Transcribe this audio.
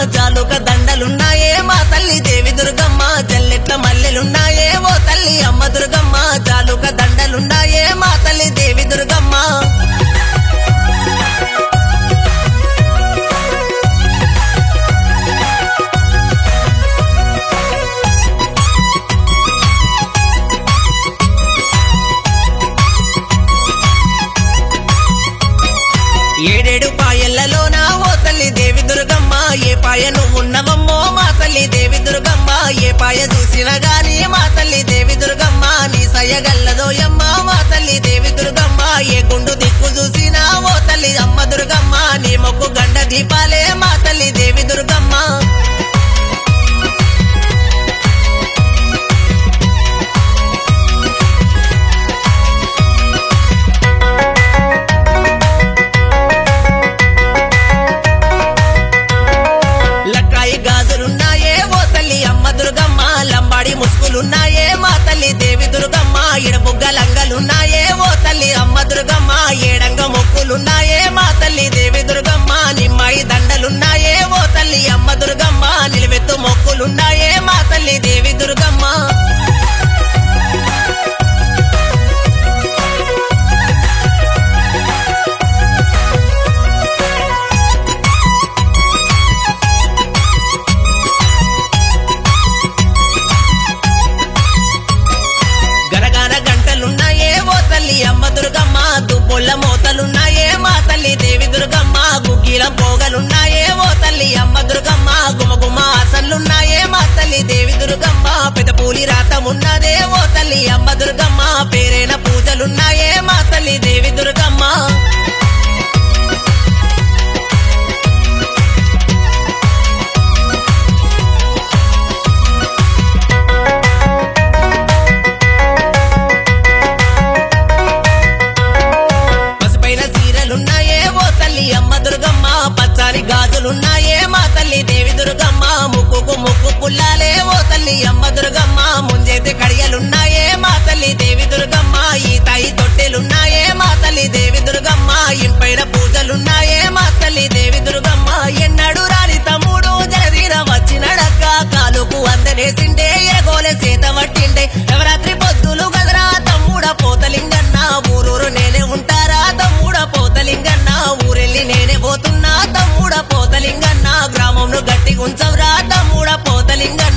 జాలుక దండలున్నాయే మా తల్లి దేవి దుర్గమ్మ జల్లెట్ల మల్లెలున్నాయే ఓ తల్లి అమ్మ దుర్గమ్మ జాలుక దండలున్నాయే మా తల్లి దేవి దుర్గమ్మ ఏడేడు పాయలలోన ఓ తల్లి దేవి దుర్గమ్మ ఏ పాయ నువ్వు ఉన్నవమ్మో మా తల్లి దేవి దుర్గమ్మ ఏ పాయ చూసినా గాని మా తల్లి దేవి దుర్గమ్మ నీ సయ్యగల్లదోయమ్మ మా తల్లి దేవి దుర్గమ్మ ఏ గుండు దిక్కు చూసినా ఓ తల్లి అమ్మ దుర్గమ్మ నీ మొక్కు గండ దీపాలే మా తల్లి దేవి దుర్గమ్మ లక్కాయి గాజులున్నాయే ఓ తల్లి అమ్మ దుర్గమ్మ లంబాడి ముసుగులున్నాయే మా తల్లి దేవి దుర్గమ్మ ఇడబుగ్గ లంగలున్నాయే ఓ తల్లి అమ్మ దుర్గమ్మ ఏడంగ మొక్కులున్నాయే మా తల్లి దేవి దుర్గమ్మ నిమ్మాయి దండలున్నాయే ఓ తల్లి అమ్మ దుర్గమ్మ నిలువెత్తు మొక్కులున్నాయే మా తల్లి దేవి దుర్గమ్మ గరగాన గంటలున్నాయే ఓ తల్లి అమ్మ దుర్గమ్మ దుబ్బుళ్ళ మోతలున్నాయే మా తల్లి దేవి దుర్గమ్మ గుగ్గిలం పోగలున్నాయే ఓ తల్లి అమ్మ దుర్గమ్మ గుమగుమ ఆసన్లున్నాయే మా తల్లి దేవి దుర్గమ్మ పెదపూలి రాతమున్నదే ఓ తల్లి అమ్మ దుర్గమ్మ పేరైన పూజలున్నాయే మా తల్లి దేవి దుర్గమ్మ పసుపైన చీరలున్నాయే ఓ తల్లి అమ్మ దుర్గమ్మ పచ్చాని గాజులున్నాయే మా తల్లి దేవి దుర్గమ్మ ముక్కుకు ముక్కు పుల్లాలే ఓ తల్లి అమ్మ దుర్గమ్మ ముంజైతే కడియలున్నాయే మా తల్లి దేవి దుర్గమ్మ ఈ తాయి తొట్టెలున్నాయే మా తల్లి దేవి దుర్గమ్మ ఇంపైన పూజలున్నాయే మా తల్లి దేవి దుర్గమ్మ ఎన్నడు రాని తమ్ముడు జగదీన వచ్చినడక్క కాలుకు అందనేసిండే ఎగోలే చేత పట్టిండే నవరాత్రి పొద్దులు గదరా తమ్ముడ పోతలింగన్న ఊరూరు నేనే ఉంటారా తమ్ముడ పోతలింగన్న ఊరెళ్ళి నేనే పోతున్నా తమ్ముడ పోతలింగన్న గ్రామంలో గట్టి ఉంచవురా తమ్ముడ పోతలింగన్న